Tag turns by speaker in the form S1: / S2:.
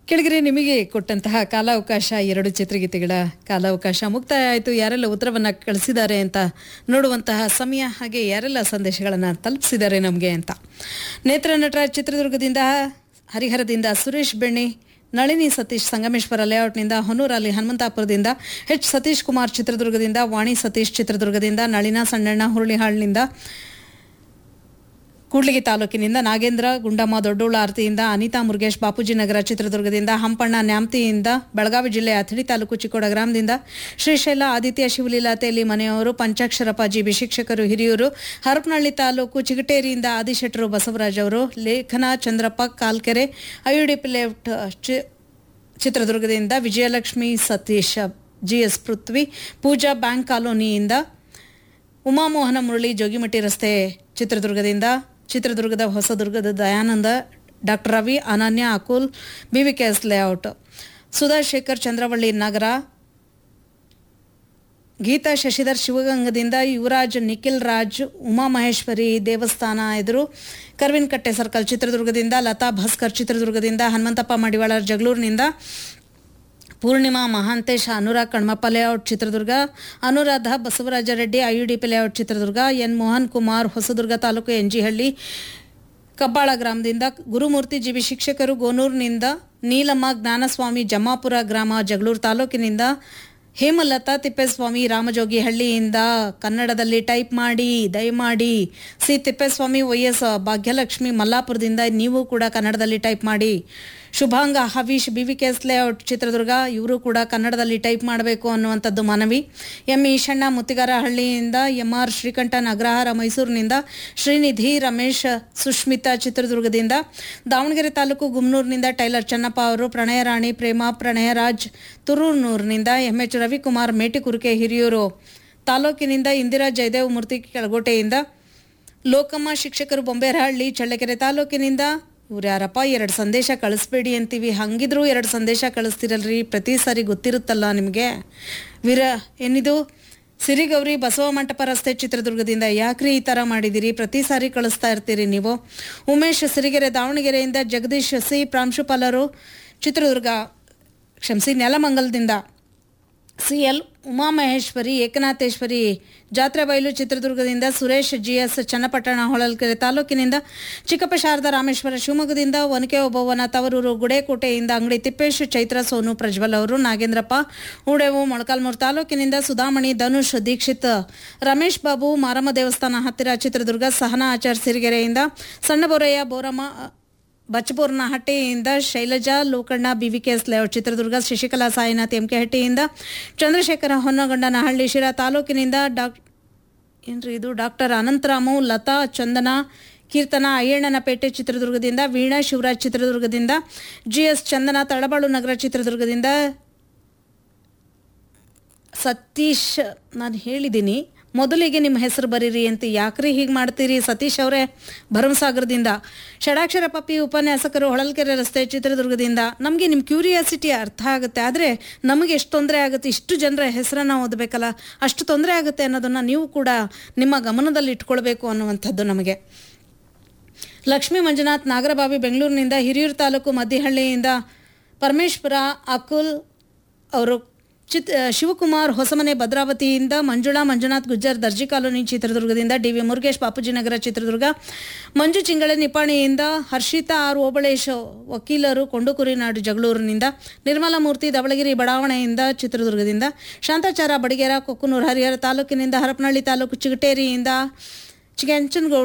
S1: ಕೆಳಗರೆ ನಿಮಗೆ ಕೊಟ್ಟಂತಹ ಕಾಲಾವಕಾಶ ಎರಡು ಚಿತ್ರಗೀತೆಗಳ ಕಾಲಾವಕಾಶ ಮುಕ್ತಾಯ ಆಯಿತು ಯಾರೆಲ್ಲ ಉತ್ತರವನ್ನು ಕಳಿಸಿದ್ದಾರೆ ಅಂತ ನೋಡುವಂತಹ ಸಮಯ ಹಾಗೆ ಯಾರೆಲ್ಲ ಸಂದೇಶಗಳನ್ನು ತಲುಪಿಸಿದ್ದಾರೆ ನಮಗೆ ಅಂತ ನೇತ್ರ ನಟರ ಚಿತ್ರದುರ್ಗದಿಂದ ಹರಿಹರದಿಂದ ಸುರೇಶ್ ಬೆಣ್ಣೆ ನಳಿನಿ ಸತೀಶ್ ಸಂಗಮೇಶ್ವರ ಲೇಔಟ್ನಿಂದ ಹೊನ್ನೂರಲ್ಲಿ ಹನುಮಂತಾಪುರದಿಂದ ಎಚ್ ಸತೀಶ್ ಕುಮಾರ್ ಚಿತ್ರದುರ್ಗದಿಂದ ವಾಣಿ ಸತೀಶ್ ಚಿತ್ರದುರ್ಗದಿಂದ ನಳಿನ ಸಣ್ಣಣ್ಣ ಹುರುಳಿಹಾಳ್ನಿಂದ ಕೂಡ್ಲಿಗಿ ತಾಲೂಕಿನಿಂದ ನಾಗೇಂದ್ರ ಗುಂಡಮ್ಮ ದೊಡ್ಡೋಳ ಆರತಿಯಿಂದ ಅನಿತಾ ಮುರುಗೇಶ್ ಬಾಪೂಜಿ ನಗರ ಚಿತ್ರದುರ್ಗದಿಂದ ಹಂಪಣ್ಣ ನ್ಯಾಮ್ತಿಯಿಂದ ಬೆಳಗಾವಿ ಜಿಲ್ಲೆಯ ಅಥಣಿ ತಾಲೂಕು ಚಿಕ್ಕೋಡ ಗ್ರಾಮದಿಂದ ಶ್ರೀಶೈಲ ಆದಿತ್ಯ ಶಿವಲೀಲಾತೆಯಲ್ಲಿ ಮನೆಯವರು ಪಂಚಾಕ್ಷರಪ್ಪ ಜಿಬಿ ಶಿಕ್ಷಕರು ಹಿರಿಯೂರು ಹರಪನಹಳ್ಳಿ ತಾಲೂಕು ಚಿಗಟೇರಿಯಿಂದ ಆದಿಶೆಟ್ಟರು ಬಸವರಾಜ್ ಅವರು ಲೇಖನ ಚಂದ್ರಪ್ಪ ಕಾಲ್ಕೆರೆ ಐಯುಡಿಪಿ ಲೇಔಟ್ ಚಿ ಚಿತ್ರದುರ್ಗದಿಂದ ವಿಜಯಲಕ್ಷ್ಮಿ ಸತೀಶ್ ಜಿಎಸ್ ಪೃಥ್ವಿ ಪೂಜಾ ಬ್ಯಾಂಕ್ ಕಾಲೋನಿಯಿಂದ ಉಮಾಮೋಹನ ಮುರಳಿ ಜೋಗಿಮಟ್ಟಿ ರಸ್ತೆ ಚಿತ್ರದುರ್ಗದಿಂದ ಚಿತ್ರದುರ್ಗದ ಹೊಸದುರ್ಗದ Dayananda doctor Ravi Ananya Akul BVKS layout Sudhashekhar Chandravalli Nagar Geetha Shashidhar ಶಿವಗಂಗದಿಂದ ಯುವರಾಜ್ ನಿಖಿಲ್ ರಾಜ್ ಉಮಾಮಹೇಶ್ವರಿ ದೇವಸ್ಥಾನ ಎದುರು ಕರ್ವಿನಕಟ್ಟೆ ಸರ್ಕಲ್ ಚಿತ್ರದುರ್ಗದಿಂದ ಲತಾ ಭಾಸ್ಕರ್ ಚಿತ್ರದುರ್ಗದಿಂದ ಹನುಮಂತಪ್ಪ ಮಡಿವಾಳ ಜಗಳೂರಿನಿಂದ Poornima Mahantesha Anurag Kanmappa layout Chitradurga Anuradha Basavaraja Reddy IUDP layout Chitradurga N Mohan Kumar Hosadurga taluk ಎನ್ಜಿಹಳ್ಳಿ ಕಬ್ಬಾಳ ಗ್ರಾಮದಿಂದ ಗುರುಮೂರ್ತಿ ಜಿಬಿ ಶಿಕ್ಷಕರು ಗೋನೂರಿನಿಂದ ನೀಲಮ್ಮ ಜ್ಞಾನಸ್ವಾಮಿ ಜಮ್ಮಾಪುರ ಗ್ರಾಮ ಜಗಳೂರು ತಾಲೂಕಿನಿಂದ ಹೇಮಲತಾ ತಿಪ್ಪೇಸ್ವಾಮಿ ರಾಮಜೋಗಿಹಳ್ಳಿಯಿಂದ ಕನ್ನಡದಲ್ಲಿ ಟೈಪ್ ಮಾಡಿ ದಯಮಾಡಿ ಸಿ ತಿಪ್ಪೇಸ್ವಾಮಿ ವೈಎಸ್ ಭಾಗ್ಯಲಕ್ಷ್ಮಿ ಮಲ್ಲಾಪುರದಿಂದ ನೀವು ಕೂಡ ಕನ್ನಡದಲ್ಲಿ ಟೈಪ್ ಮಾಡಿ ಶುಭಾಂಗ ಹವೀಶ್ ಬಿವಿಕೆಎಸ್ ಲೇಔಟ್ ಚಿತ್ರದುರ್ಗ ಇವರು ಕೂಡ ಕನ್ನಡದಲ್ಲಿ ಟೈಪ್ ಮಾಡಬೇಕು ಅನ್ನುವಂಥದ್ದು ಮನವಿ ಎಂ ಈಶಣ್ಣ ಮುತ್ತಿಗಾರಹಳ್ಳಿಯಿಂದ ಎಂ ಆರ್ ಶ್ರೀಕಂಠ ನಗರಹಾರ ಮೈಸೂರಿನಿಂದ ಶ್ರೀನಿಧಿ ರಮೇಶ್ ಸುಷ್ಮಿತಾ ಚಿತ್ರದುರ್ಗದಿಂದ ದಾವಣಗೆರೆ ತಾಲೂಕು ಗುಮ್ನೂರಿನಿಂದ ಟೈಲರ್ ಚನ್ನಪ್ಪ ಅವರು ಪ್ರಣಯ ರಾಣಿ ಪ್ರೇಮ ಪ್ರಣಯರಾಜ್ ತುರೂರ್ನೂರಿನಿಂದ ಎಂ ಎಚ್ ರವಿಕುಮಾರ್ ಮೇಟಿಕುರುಕೆ ಹಿರಿಯೂರು ತಾಲೂಕಿನಿಂದ ಇಂದಿರಾ ಜಯದೇವ್ ಮೂರ್ತಿ ಕೆಳಗೋಟೆಯಿಂದ ಲೋಕಮ್ಮ ಶಿಕ್ಷಕರು ಬೊಂಬೇರಹಳ್ಳಿ ಚಳ್ಳಕೆರೆ ತಾಲೂಕಿನಿಂದ ಇವ್ರು ಯಾರಪ್ಪ ಎರಡು ಸಂದೇಶ ಕಳಿಸ್ಬೇಡಿ ಅಂತೀವಿ ಹಂಗಿದ್ರು ಎರಡು ಸಂದೇಶ ಕಳಿಸ್ತಿರಲ್ರಿ ಪ್ರತಿ ಸಾರಿ ಗೊತ್ತಿರುತ್ತಲ್ಲ ನಿಮಗೆ ವೀರ ಏನಿದು ಸಿರಿಗೌರಿ ಬಸವ ಮಂಟಪ ರಸ್ತೆ ಚಿತ್ರದುರ್ಗದಿಂದ ಯಾಕ್ರಿ ಈ ಥರ ಮಾಡಿದಿರಿ ಪ್ರತಿ ಸಾರಿ ಕಳಿಸ್ತಾ ಇರ್ತೀರಿ ನೀವು ಉಮೇಶ್ ಸಿರಿಗೆರೆ ದಾವಣಗೆರೆಯಿಂದ ಜಗದೀಶ್ ಸಿ ಪ್ರಾಂಶುಪಾಲರು ಚಿತ್ರದುರ್ಗ ಕ್ಷಮಿಸಿ ನೆಲಮಂಗಲದಿಂದ ಸಿ ಎಲ್ ಉಮಾಮಹೇಶ್ವರಿ ಏಕನಾಥೇಶ್ವರಿ ಜಾತ್ರೆ ಬಯಲು ಚಿತ್ರದುರ್ಗದಿಂದ ಸುರೇಶ್ ಜಿಎಸ್ ಚನ್ನಪಟ್ಟಣ ಹೊಳಲ್ಕೆರೆ ತಾಲೂಕಿನಿಂದ ಚಿಕ್ಕಪ್ಪ ಶಾರದಾ ರಾಮೇಶ್ವರ ಶಿವಮೊಗ್ಗದಿಂದ ಒನಕೆ ಒಬ್ಬವ್ವನ ತವರೂರು ಗುಡೇಕೋಟೆಯಿಂದ ಅಂಗಡಿ ತಿಪ್ಪೇಶ್ ಚೈತ್ರ ಸೋನು ಪ್ರಜ್ವಲ್ ಅವರು ನಾಗೇಂದ್ರಪ್ಪ ಉಡೇವು ಮೊಳಕಾಲ್ಮೂರು ತಾಲೂಕಿನಿಂದ ಸುಧಾಮಣಿ ಧನುಷ್ ದೀಕ್ಷಿತ್ ರಮೇಶ್ ಬಾಬು ಮಾರಮ್ಮ ದೇವಸ್ಥಾನ ಹತ್ತಿರ ಚಿತ್ರದುರ್ಗ ಸಹನಾ ಆಚಾರ್ ಸಿರಿಗೆರೆಯಿಂದ ಸಣ್ಣಬೋರಯ್ಯ ಬೋರಮ್ಮ ಬಚ್ಚಪೂರ್ನ ಹಟ್ಟಿಯಿಂದ ಶೈಲಜಾ ಲೋಕಣ್ಣ ಬಿವಿಕೆಎಸ್ ಲೇಔಟ್ ಚಿತ್ರದುರ್ಗ ಶಶಿಕಲಾ ಸಾಯಿನಾಥ್ ಎಂಕೆಹಟ್ಟಿಯಿಂದ ಚಂದ್ರಶೇಖರ ಹೊನ್ನಗೊಂಡನಹಳ್ಳಿ ಶಿರಾ ತಾಲೂಕಿನಿಂದ ಡಾಕ್ ಏನ್ರಿ ಇದು ಡಾಕ್ಟರ್ ಅನಂತರಾಮು ಲತಾ ಚಂದನ ಕೀರ್ತನ ಅಯ್ಯಣ್ಣನಪೇಟೆ ಚಿತ್ರದುರ್ಗದಿಂದ ವೀಣಾ ಶಿವರಾಜ್ ಚಿತ್ರದುರ್ಗದಿಂದ ಜಿಎಸ್ ಚಂದನ ತಳಬಾಳು ನಗರ ಚಿತ್ರದುರ್ಗದಿಂದ ಸತೀಶ್ ನಾನು ಹೇಳಿದ್ದೀನಿ ಮೊದಲಿಗೆ ನಿಮ್ಮ ಹೆಸರು ಬರೀರಿ ಅಂತ ಯಾಕ್ರಿ ಹೀಗೆ ಮಾಡ್ತೀರಿ ಸತೀಶ್ ಅವರೇ ಭರಮಸಾಗರದಿಂದ ಷಡಾಕ್ಷರ ಪಪ್ಪಿ ಉಪನ್ಯಾಸಕರು ಹೊಳಲ್ಕೆರೆ ರಸ್ತೆ ಚಿತ್ರದುರ್ಗದಿಂದ ನಮಗೆ ನಿಮ್ಮ ಕ್ಯೂರಿಯಾಸಿಟಿ ಅರ್ಥ ಆಗುತ್ತೆ ಆದರೆ ನಮಗೆ ಎಷ್ಟು ತೊಂದರೆ ಆಗುತ್ತೆ ಇಷ್ಟು ಜನರ ಹೆಸರನ್ನು ಓದಬೇಕಲ್ಲ ಅಷ್ಟು ತೊಂದರೆ ಆಗುತ್ತೆ ಅನ್ನೋದನ್ನು ನೀವು ಕೂಡ ನಿಮ್ಮ ಗಮನದಲ್ಲಿ ಇಟ್ಕೊಳ್ಬೇಕು ಅನ್ನುವಂಥದ್ದು ನಮಗೆ ಲಕ್ಷ್ಮೀ ಮಂಜುನಾಥ್ ನಾಗರಬಾವಿ ಬೆಂಗಳೂರಿನಿಂದ ಹಿರಿಯೂರು ತಾಲೂಕು ಮದ್ದಿಹಳ್ಳಿಯಿಂದ ಪರಮೇಶ್ವರ ಅಕುಲ್ ಅವರು ಚಿತ್ ಶಿವಕುಮಾರ್ ಹೊಸಮನೆ ಭದ್ರಾವತಿಯಿಂದ ಮಂಜುಳಾ ಮಂಜುನಾಥ್ ಗುಜ್ಜರ್ ದರ್ಜಿ ಕಾಲೋನಿ ಚಿತ್ರದುರ್ಗದಿಂದ ಡಿ ವಿ ಮುರುಗೇಶ್ ಬಾಪೂಜಿ ನಗರ ಚಿತ್ರದುರ್ಗ ಮಂಜು ಚಿಂಗಳೆ ನಿಪಾಣಿಯಿಂದ ಹರ್ಷಿತಾ ಆರ್ ಓಬಳೇಶ್ ವಕೀಲರು ಕೊಂಡುಕುರಿನಾಡು ಜಗಳೂರಿನಿಂದ ನಿರ್ಮಲಾ ಮೂರ್ತಿ ಧವಳಗಿರಿ ಬಡಾವಣೆಯಿಂದ ಚಿತ್ರದುರ್ಗದಿಂದ ಶಾಂತಾಚಾರ ಬಡಿಗೇರ ಕೊಕ್ಕನೂರು ಹರಿಹರ ತಾಲೂಕಿನಿಂದ ಹರಪನಹಳ್ಳಿ ತಾಲೂಕು ಚಿಗಟೇರಿಯಿಂದ ಚಿಗಂಚನಗೌಡ